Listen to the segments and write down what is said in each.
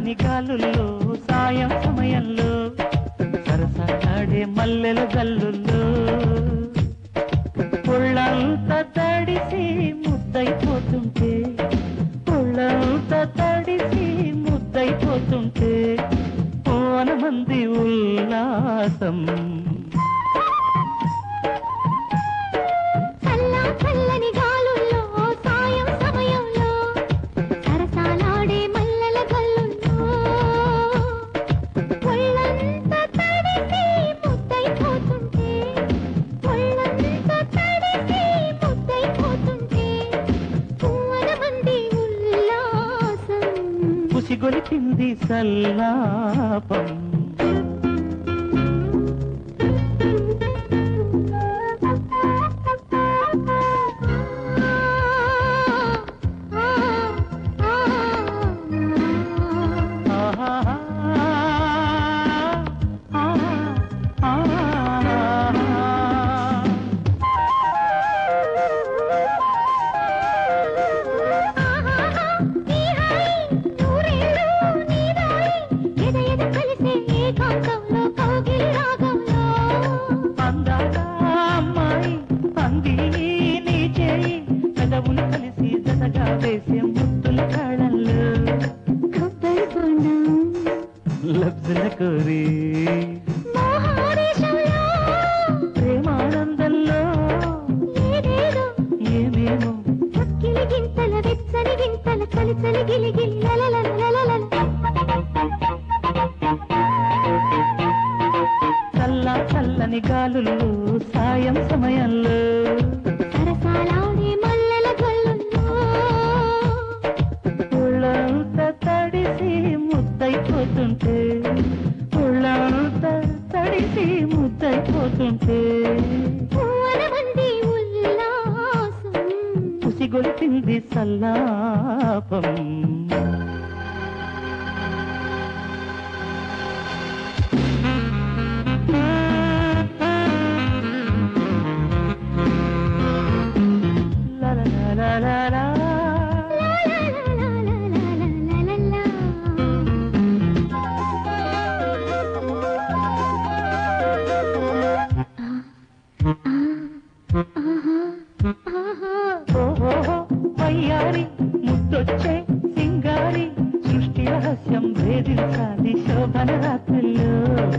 చల్లని గాలుల్లో సాయం సమయంలో సరసలాడే మల్లెల గల్లుల్లో ఒళ్ళంతా తడిసి ముద్దైపోతుంటే ఒళ్ళంతా తడిసి ముద్దైపోతుంటే పోన మంది ఉల్లాసం చల్లా చల్లని గాలుల్లో సాయం సమయంలో సరసాలాడే మల్లెల గల్లుల్లో ఒళ్ళంతా తడిసి ముద్దైపోతుంటే ఒళ్ళంతా తడిసి ముద్దైపోతుంటే పువ్వన మంది ఉల్లాసం కుసిగొలిపింది సల్లాపం ఆహా అందాల అమ్మాయి అంది నీ చేయి పెదవులు కలిసి జతగా వేసే ముద్దుల కాళ్ళల్లో లబ్జుల కోరి ప్రేమానందంలో ఏమేమో చల్ల చల్లని గాలుల్లో సాయం సమయంలో సరసాలాడే మల్లెల గల్లుల్లో ఒళ్ళంతా తడిసి ముద్దైపోతుంటే ఒళ్ళంతా తడిసి ముద్దైపోతుంటే పువ్వన మంది ఉల్లాసం కుసిగొలిపింది సల్లాపం లా లా లా లా లా లా. ఓహో వయ్యారి ముద్దొచ్చే సింగారి సృష్టి రహస్యం భేదించాలి శోభన రాత్రుల్లో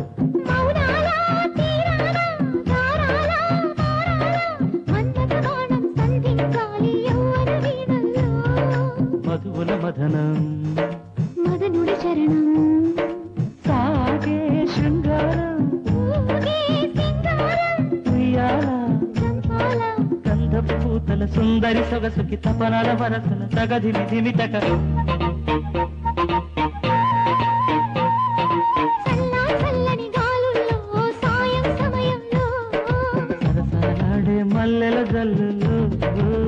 మధువుల మదనం మదనుడి చరణం సాగే శృంగారం ఊగే సింగారం ఉయ్యాల చంపాల గంధపు పూతల సుందరి సొగసుకి తపనల వరసల తగదిమి దిమిటక చల్లా చల్లని గాలుల్లో సాయం సమయంలో సరసలాడే మల్లెల జల్లులు